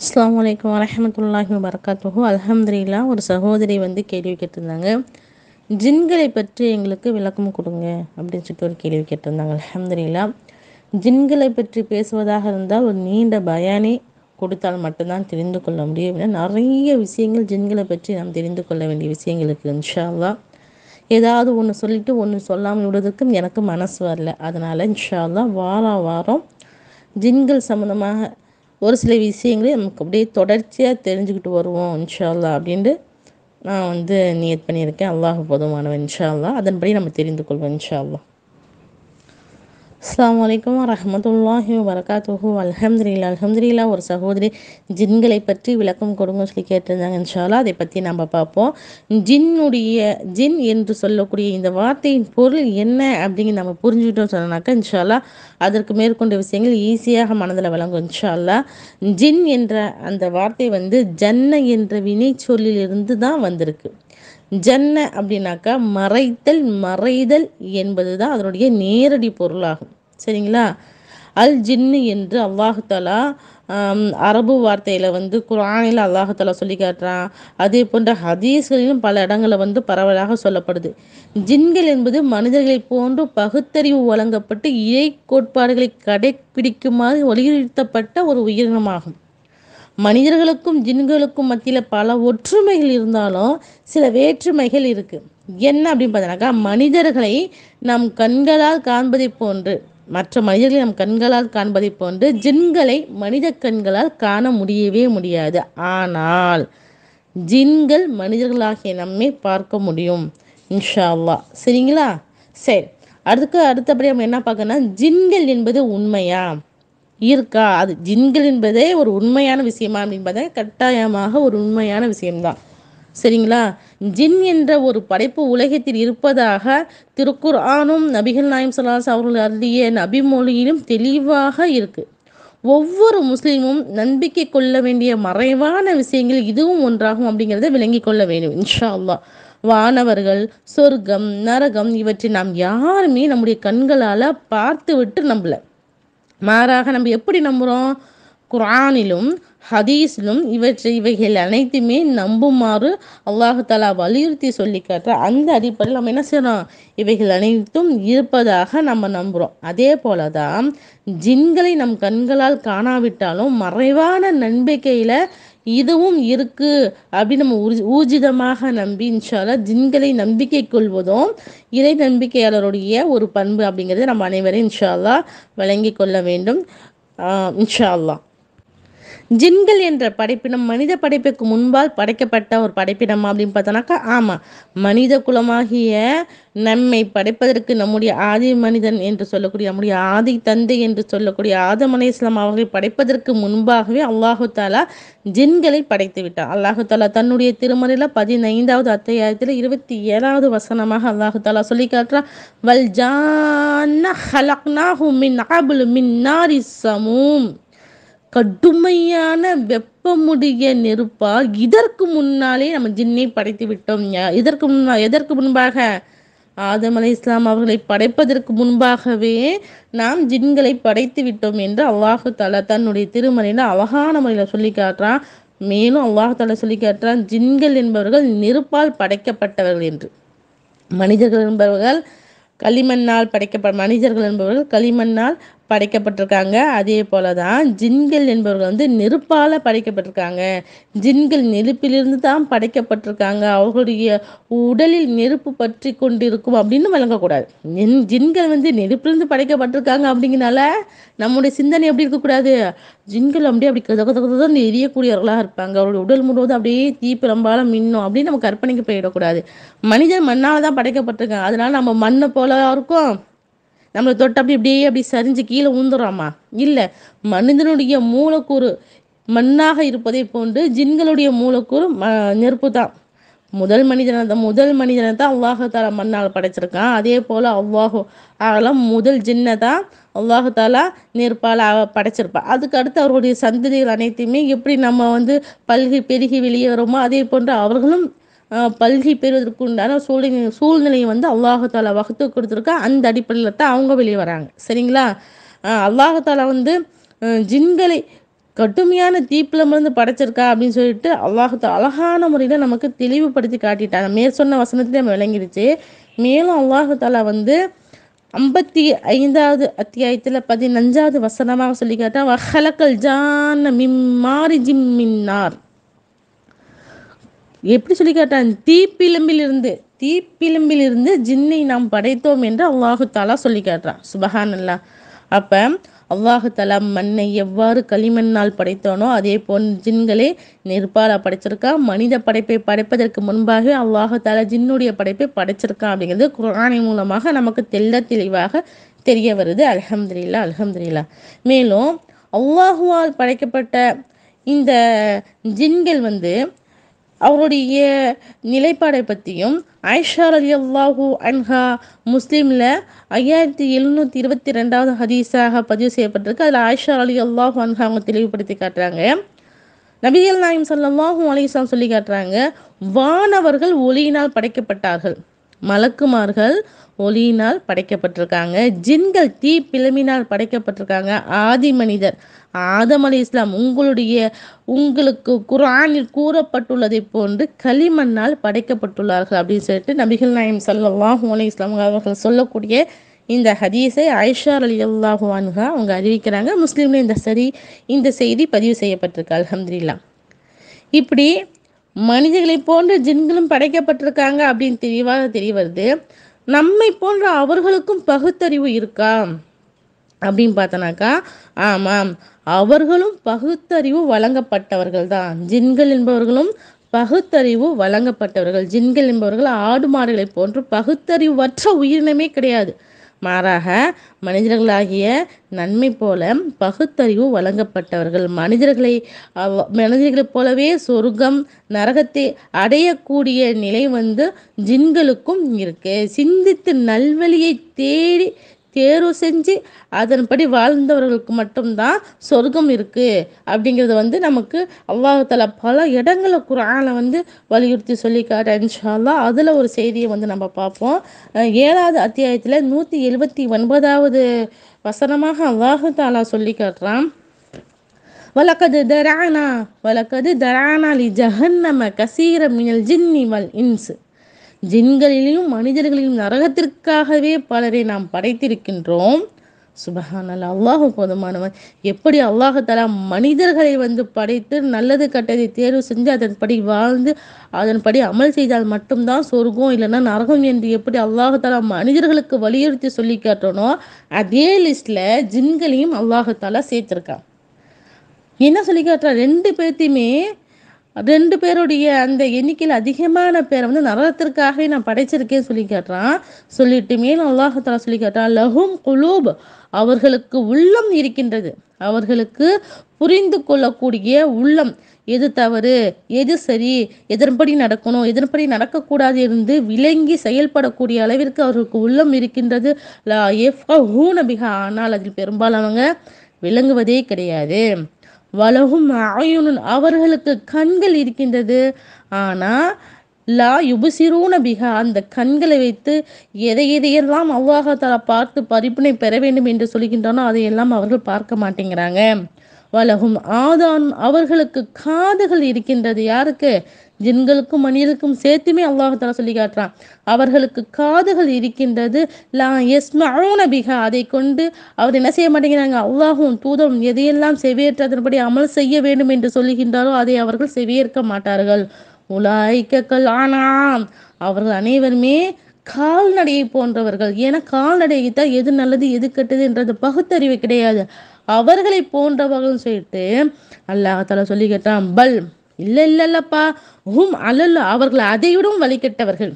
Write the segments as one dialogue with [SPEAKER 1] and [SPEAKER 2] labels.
[SPEAKER 1] அஸ்ஸலாமு அலைக்கும் வரஹமத்துல்லாஹி வபரகாத்துஹு அல்ஹம்துலில்லா ஒரு சகோதரி வந்து கேள்வி கேட்டிருந்தாங்க ஜின்களை பற்றி எங்களுக்கு விளக்கம் கொடுங்க அப்படின்னு சொல்லிட்டு ஒரு கேள்வி கேட்டிருந்தாங்க அல்ஹம்துலில்லா ஜின்களை பற்றி பேசுவதாக இருந்தால் ஒரு நீண்ட பயானி கொடுத்தால் மட்டும்தான் தெரிந்து கொள்ள முடியும் ஏன்னா நிறைய விஷயங்கள் ஜின்களை பற்றி நாம் தெரிந்து கொள்ள வேண்டிய விஷயங்கள் இருக்குது இன்ஷா அல்லாஹ் ஏதாவது ஒன்று சொல்லிட்டு ஒன்று சொல்லாமல் விடுறதுக்கும் எனக்கு மனசு வரல அதனால் இன்ஷா அல்லாஹ் வார வாரம் ஜின்கள் சம்மந்தமாக ஒரு சில விஷயங்களை நமக்கு அப்படியே தொடர்ச்சியாக தெரிஞ்சுக்கிட்டு வருவோம் இன்ஷா அல்லாஹ் அப்படின்ட்டு நான் வந்து நியத் பண்ணியிருக்கேன் அல்லாஹ் போதுமானவன் இன்ஷா அல்லாஹ் அதன்படி நம்ம தெரிந்து கொள்வோம் இன்ஷா அல்லாஹ் அஸ்ஸலாமு அலைக்கும் வரஹமத்துல்லாஹி வரகாத்துஹு அல்ஹம்துலில்லா அல்ஹம்துலில்லா ஒரு சகோதரி ஜின்களை பற்றி விளக்கம் கொடுங்க சொல்லி கேட்டிருந்தாங்க இன்ஷால்லா அதை பற்றி நம்ம பார்ப்போம் ஜின்னுடைய ஜின் என்று சொல்லக்கூடிய இந்த வார்த்தையின் பொருள் என்ன அப்படிங்கிற நம்ம புரிஞ்சுக்கிட்டோம் சொன்னாக்கா இன்ஷால்லா அதற்கு மேற்கொண்ட விஷயங்கள் ஈஸியாக மனதில் விளங்கும் இன்ஷால்லா ஜின் என்ற அந்த வார்த்தை வந்து ஜன்ன என்ற வினை சொல்லிலிருந்து தான் வந்திருக்கு ஜன்ன அப்படின்னாக்கா மறைத்தல் மறைதல் என்பது தான் அதனுடைய நேரடி பொருளாகும் சரிங்களா அல் ஜின்னு என்று அல்லாஹாலா அரபு வார்த்தையில் வந்து குரானில் அல்லாஹாலா சொல்லி காட்டுறான் அதே போன்ற ஹதீஸ்களிலும் பல இடங்களில் வந்து பரவலாக சொல்லப்படுது ஜின்கள் என்பது மனிதர்களை போன்று பகுத்தறிவு வழங்கப்பட்டு இறை கோட்பாடுகளை கடைபிடிக்குமாறு வலியுறுத்தப்பட்ட ஒரு உயிரினமாகும் மனிதர்களுக்கும் ஜின்களுக்கும் மத்தியில் பல ஒற்றுமைகள் இருந்தாலும் சில வேற்றுமைகள் இருக்குது என்ன அப்படின்னு பார்த்தோன்னாக்கா மனிதர்களை நம் கண்களால் காண்பதை போன்று மற்ற மனிதர்களை நம் கண்களால் காண்பதை போன்று ஜின்களை மனித கண்களால் காண முடியவே முடியாது ஆனால் ஜின்கள் மனிதர்களாகிய நம்மை பார்க்க முடியும் இன்ஷா அல்லா சரிங்களா சரி அதுக்கு அடுத்தபடி நம்ம என்ன பார்க்கணும்னா ஜின்கள் என்பது உண்மையா இருக்கா அது ஜின்கள் என்பதே ஒரு உண்மையான விஷயமா அப்படின்னு பார்த்தா கட்டாயமாக ஒரு உண்மையான விஷயம்தான் சரிங்களா ஜின் என்ற ஒரு படைப்பு உலகத்தில் இருப்பதாக திருக்குர்ஆனும் நபிகள் நாயம் சலாஸ் அவர்கள் அருளிய நபிமொழியிலும் தெளிவாக இருக்குது ஒவ்வொரு முஸ்லீமும் நம்பிக்கை கொள்ள வேண்டிய மறைவான விஷயங்கள் இதுவும் ஒன்றாகும் அப்படிங்கிறத விளங்கி கொள்ள வேண்டும் இன்ஷா அல்லா வானவர்கள் சொர்க்கம் நரகம் இவற்றை நாம் யாருமே நம்முடைய கண்களால் பார்த்து விட்டு நம்பலை மாறாக நம்ம எப்படி நம்புகிறோம் குரானிலும் ஹதீஸிலும் இவற்றை இவைகள் அனைத்துமே நம்புமாறு அல்லாஹு தாலா வலியுறுத்தி சொல்லி காட்டுற அந்த அடிப்படையில் நம்ம என்ன செய்யறோம் இவைகள் அனைத்தும் இருப்பதாக நம்ம நம்புகிறோம் அதே போல தான் ஜின்களை நம் கண்களால் காணாவிட்டாலும் மறைவான நம்பிக்கையில் இதுவும் இருக்கு அப்படின்னு நம்ம ஊர்ஜிதமாக நம்பி இன்ஷால்லா ஜின்களை நம்பிக்கை கொள்வதும் இறை நம்பிக்கையாளருடைய ஒரு பண்பு அப்படிங்கிறத நம்ம அனைவரும் இன்ஷால்லா வழங்கி கொள்ள வேண்டும் இன்ஷா அல்லா ஜின்கள் என்ற படைப்பினம் மனித படைப்புக்கு முன்பால் படைக்கப்பட்ட ஒரு படைப்பினம் அப்படின்னு பார்த்தோன்னாக்கா ஆமாம் மனித குலமாகிய நம்மை படைப்பதற்கு நம்முடைய ஆதி மனிதன் என்று சொல்லக்கூடிய நம்முடைய ஆதி தந்தை என்று சொல்லக்கூடிய ஆதம் அலை இஸ்லாம் அவர்களை படைப்பதற்கு முன்பாகவே அல்லாஹு தாலா ஜின்களை படைத்து விட்டார் அல்லாஹு தாலா தன்னுடைய திருமறையில் பதினைந்தாவது அத்தியாயத்தில் இருபத்தி ஏழாவது வசனமாக அல்லாஹு தாலா சொல்லி காட்டுறான் வல் ஜான ஹலக்னாஹு மின் அபுல் மின் நாரி சமூம் கடுமையான வெப்பமுடைய நெருப்பால் இதற்கு முன்னாலே நம்ம ஜின்னை படைத்து விட்டோம் இதற்கு முன்பா எதற்கு முன்பாக ஆதம் அலை இஸ்லாம் அவர்களை படைப்பதற்கு முன்பாகவே நாம் ஜின்களை படைத்து விட்டோம் என்று அல்லாஹு தாலா தன்னுடைய திருமறையில் அழகான முறையில் சொல்லி காட்டுறான் மேலும் அல்லாஹு தாலா சொல்லி காட்டுறான் ஜின்கள் என்பவர்கள் நெருப்பால் படைக்கப்பட்டவர்கள் என்று மனிதர்கள் என்பவர்கள் களிமண்ணால் படைக்கப்ப மனிதர்கள் என்பவர்கள் களிமண்ணால் படைக்கப்பட்டிருக்காங்க அதே போல தான் ஜின்கள் என்பவர்கள் வந்து நெருப்பால் படைக்கப்பட்டிருக்காங்க ஜின்கள் நெருப்பிலிருந்து தான் படைக்கப்பட்டிருக்காங்க அவர்களுடைய உடலில் நெருப்பு பற்றி கொண்டிருக்கும் அப்படின்னு வழங்கக்கூடாது ஜின்கள் வந்து நெருப்பிலிருந்து படைக்கப்பட்டிருக்காங்க அப்படிங்கிறனால நம்முடைய சிந்தனை எப்படி இருக்கக்கூடாது ஜின்கள் அப்படியே அப்படி கத கத கதான் எரியக்கூடியவர்களாக இருப்பாங்க அவருடைய உடல் முழுவதும் அப்படியே தீப்பிரம்பால மின்னும் அப்படின்னு நம்ம கற்பனைக்கு போயிடக்கூடாது மனிதன் மண்ணால் தான் படைக்கப்பட்டிருக்காங்க அதனால நம்ம மண்ணை போல இருக்கும் நம்மளை தொட்டு அப்படி அப்படியே அப்படி சரிஞ்சு கீழே ஊந்துடுறாமா இல்லை மனிதனுடைய மூலக்கூறு மண்ணாக இருப்பதை போன்று ஜின்களுடைய மூலக்கூறு ம நெருப்பு தான் முதல் மனிதனை தான் முதல் மனிதனை தான் அல்லாஹாலா மண்ணால் படைச்சிருக்கான் அதே போல் அல்லாஹு ஆலம் முதல் ஜின்னை தான் அல்லாஹாலா நெருப்பால் படைச்சிருப்பான் அதுக்கு அடுத்து அவர்களுடைய சந்ததிகள் அனைத்தையுமே எப்படி நம்ம வந்து பல்கி பெருகி வெளியேறோமோ அதே போன்று அவர்களும் பல்கி பெறுவதற்கு உண்டான சூழ்நிலை சூழ்நிலையை வந்து அல்லாஹாலா வகுத்து கொடுத்துருக்கா அந்த அடிப்படையில் தான் அவங்க வெளியே வராங்க சரிங்களா அல்லாஹாலா வந்து ஜின்களை கடுமையான தீப்பிலமிருந்து படைச்சிருக்கா அப்படின்னு சொல்லிட்டு அல்லாஹு அழகான முறையில் நமக்கு தெளிவுபடுத்தி காட்டிட்டாங்க மேற் சொன்ன வசனத்திலே நம்ம விளங்கிடுச்சு மேலும் அல்லாஹு தாலா வந்து ஐம்பத்தி ஐந்தாவது அத்தியாயத்தில் பதினஞ்சாவது வசனமாக சொல்லி காட்டா வஹலக்கல் ஜான மிம்மாரி ஜிம்மின்னார் எப்படி சொல்லி காட்டான் தீப்பிழம்பிலிருந்து தீப்பிழம்பிலிருந்து ஜின்னை நாம் படைத்தோம் என்று அல்லாஹு தாலா சொல்லி காட்டுறான் சுபஹான் அல்லா அப்போ அல்லாஹு தலா மண்ணை எவ்வாறு களிமண்ணால் படைத்தானோ அதே போல் ஜின்களே நெருப்பால் படைச்சிருக்கான் மனித படைப்பை படைப்பதற்கு முன்பாக அல்லாஹு தலா ஜின்னுடைய படைப்பை படைச்சிருக்கான் அப்படிங்கிறது குரானை மூலமாக நமக்கு தெல்ல தெளிவாக தெரிய வருது அல்ஹம்துலில்லா அல்ஹம்துலில்லா மேலும் அல்லாஹுவால் படைக்கப்பட்ட இந்த ஜின்கள் வந்து அவருடைய நிலைப்பாடை பற்றியும் ஆயிஷா அலி அல்லாஹூ அன்ஹா முஸ்லீமில் ஐயாயிரத்தி எழுநூற்றி இருபத்தி ரெண்டாவது ஹதீஸாக பதிவு செய்யப்பட்டிருக்கு அதில் ஆயிஷா அலி அல்லாஹூ அன்ஹா அவங்க தெளிவுபடுத்தி காட்டுறாங்க நபிகள் நாயம் சல்லாஹூ அலிஸ்லாம் சொல்லி காட்டுறாங்க வானவர்கள் ஒளியினால் படைக்கப்பட்டார்கள் மலக்குமார்கள் ஒளியினால் படைக்கப்பட்டிருக்காங்க ஜின்கள் தீ பிளமினால் படைக்கப்பட்டிருக்காங்க ஆதி மனிதர் ஆதம் அலி இஸ்லாம் உங்களுடைய உங்களுக்கு குரானில் கூறப்பட்டுள்ளதை போன்று களிமண்ணால் படைக்கப்பட்டுள்ளார்கள் அப்படின்னு சொல்லிட்டு நபிகள் நாயம் சல்லாஹூ அலி இஸ்லாம் அவர்கள் சொல்லக்கூடிய இந்த ஹதீஸை ஐஷா அலி அல்லாஹூ அன்ஹா அவங்க அறிவிக்கிறாங்க முஸ்லீம்ல இந்த சரி இந்த செய்தி பதிவு செய்யப்பட்டிருக்கு அலமதுல்லா இப்படி மனிதர்களை போன்று ஜின்களும் படைக்கப்பட்டிருக்காங்க அப்படின்னு தெளிவாக தெரிய வருது நம்மை போன்ற அவர்களுக்கும் பகுத்தறிவு இருக்கா அப்படின்னு பார்த்தோன்னாக்கா ஆமாம் அவர்களும் பகுத்தறிவு வழங்கப்பட்டவர்கள் தான் ஜின்கள் என்பவர்களும் பகுத்தறிவு வழங்கப்பட்டவர்கள் ஜின்கள் என்பவர்கள் ஆடு மாடுகளை போன்று பகுத்தறிவற்ற உயிரினமே கிடையாது மாறாக மனிதர்களாகிய நன்மை போல பகுத்தறிவு வழங்கப்பட்டவர்கள் மனிதர்களை மனிதர்களைப் போலவே சொர்க்கம் நரகத்தை அடையக்கூடிய நிலை வந்து ஜின்களுக்கும் இருக்கு சிந்தித்து நல்வழியை தேடி தேர்வு செஞ்சு அதன்படி வாழ்ந்தவர்களுக்கு மட்டும்தான் சொர்க்கம் இருக்குது அப்படிங்கிறத வந்து நமக்கு அல்லாஹால பல இடங்களில் குரானை வந்து வலியுறுத்தி சொல்லி காட்ட இன்ஷால்லா அதில் ஒரு செய்தியை வந்து நம்ம பார்ப்போம் ஏழாவது அத்தியாயத்தில் நூற்றி எழுபத்தி ஒன்பதாவது வசனமாக அல்லாஹு தாலா சொல்லி காட்டுறான் வலக்கது தரானா வலக்கது தரானா லி ஜஹன்னம கசீர மினல் ஜின்னி வல் இன்சு ஜின்களிலும் மனிதர்களிலும் நரகத்திற்காகவே பலரை நாம் படைத்திருக்கின்றோம் சுபஹானல்லா அல்லாஹு போதுமானவன் எப்படி அல்லாஹாலா மனிதர்களை வந்து படைத்து நல்லது கட்டதை தேர்வு செஞ்சு அதன்படி வாழ்ந்து அதன்படி அமல் செய்தால் மட்டும்தான் சொர்க்கம் இல்லைன்னா நரகம் என்று எப்படி அல்லாஹாலா மனிதர்களுக்கு வலியுறுத்தி சொல்லி காட்டணும் அதே லிஸ்ட்ல ஜின்களையும் அல்லாஹாலா சேர்த்திருக்கான் என்ன சொல்லி காட்டுறா ரெண்டு பேர்த்தையுமே ரெண்டு பேருடைய அந்த எண்ணிக்கையில் அதிகமான பேரை வந்து நரகத்திற்காகவே நான் படைச்சிருக்கேன்னு சொல்லி காட்டுறான் சொல்லிட்டு மேலும் அல்லாஹாலா சொல்லி காட்டுறான் லஹும் குலூப் அவர்களுக்கு உள்ளம் இருக்கின்றது அவர்களுக்கு புரிந்து கொள்ளக்கூடிய உள்ளம் எது தவறு எது சரி எதன்படி நடக்கணும் எதன்படி நடக்கக்கூடாது இருந்து விளங்கி செயல்படக்கூடிய அளவிற்கு அவர்களுக்கு உள்ளம் இருக்கின்றது லா எஃப் பிகா ஆனால் அதில் பெரும்பாலானவங்க விளங்குவதே கிடையாது வலகும் ஆயுனுன் அவர்களுக்கு கண்கள் இருக்கின்றது ஆனால் லா யுபசிரூன பிகா அந்த கண்களை வைத்து எதை எதையெல்லாம் அவ்வாகத்தால பார்த்து பரிப்பினை பெற வேண்டும் என்று சொல்கின்றனோ அதையெல்லாம் அவர்கள் பார்க்க மாட்டேங்கிறாங்க வலகும் ஆதான் அவர்களுக்கு காதுகள் இருக்கின்றது யாருக்கு ஜின்களுக்கும் மனிதருக்கும் சேர்த்துமே அல்லாஹால சொல்லி காட்டுறான் அவர்களுக்கு காதுகள் இருக்கின்றது லா எஸ்மவுன பிகா அதை கொண்டு அவர் என்ன செய்ய மாட்டேங்கிறாங்க அல்லாஹும் தூதம் எதையெல்லாம் செவியேற்றதன்படி அமல் செய்ய வேண்டும் என்று சொல்லுகின்றாரோ அதை அவர்கள் செவியேற்க மாட்டார்கள் உலாய்க்கல் ஆனாம் அவர்கள் அனைவருமே கால்நடையை போன்றவர்கள் ஏன்னா கால்நடையை தான் எது நல்லது எது கெட்டது என்றது பகுத்தறிவு கிடையாது அவர்களை போன்றவர்கள் சொல்லிட்டு அல்லாஹால சொல்லி கேட்டான் பல் இல்லை இல்லை இல்லப்பா ஹும் அல்லல்ல அவர்கள் அதை விடவும் வழி கெட்டவர்கள்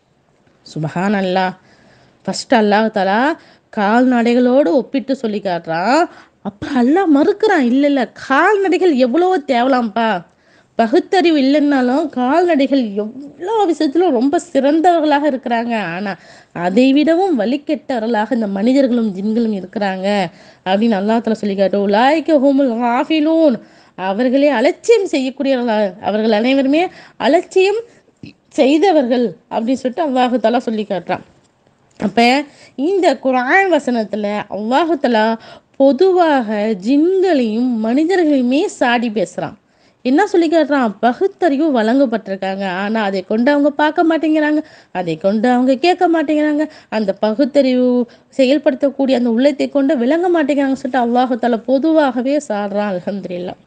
[SPEAKER 1] சுபஹான் அல்லா ஃபர்ஸ்ட் அல்லாஹ் தாலா கால்நடைகளோடு ஒப்பிட்டு சொல்லி காட்டுறான் அப்போ அல்லாஹ் மறுக்கிறான் இல்லை இல்லை கால்நடைகள் எவ்வளவோ தேவலாம்ப்பா பகுத்தறிவு இல்லைன்னாலும் கால்நடைகள் எவ்வளோ விஷயத்திலும் ரொம்ப சிறந்தவர்களாக இருக்கிறாங்க ஆனால் அதை விடவும் வழிகெட்டவர்களாக இந்த மனிதர்களும் ஜின்களும் இருக்கிறாங்க அப்படின்னு அல்லாத்துல சொல்லி காட்டு உலாய்க்க ஹோமுல் ஆஃபிலூன் அவர்களே அலட்சியம் செய்யக்கூடியவர்களாக அவர்கள் அனைவருமே அலட்சியம் செய்தவர்கள் அப்படின்னு சொல்லிட்டு அல்லாஹாலா சொல்லி காட்டுறான் அப்போ இந்த குரான் வசனத்தில் அல்லாஹாலா பொதுவாக ஜின்களையும் மனிதர்களையுமே சாடி பேசுகிறான் என்ன சொல்லி காட்டுறான் பகுத்தறிவு வழங்கப்பட்டிருக்காங்க ஆனால் அதை கொண்டு அவங்க பார்க்க மாட்டேங்கிறாங்க அதை கொண்டு அவங்க கேட்க மாட்டேங்கிறாங்க அந்த பகுத்தறிவு செயல்படுத்தக்கூடிய அந்த உள்ளத்தை கொண்டு விளங்க மாட்டேங்கிறாங்க சொல்லிட்டு அல்லாஹால பொதுவாகவே சாடுறான் அலமதுல்லா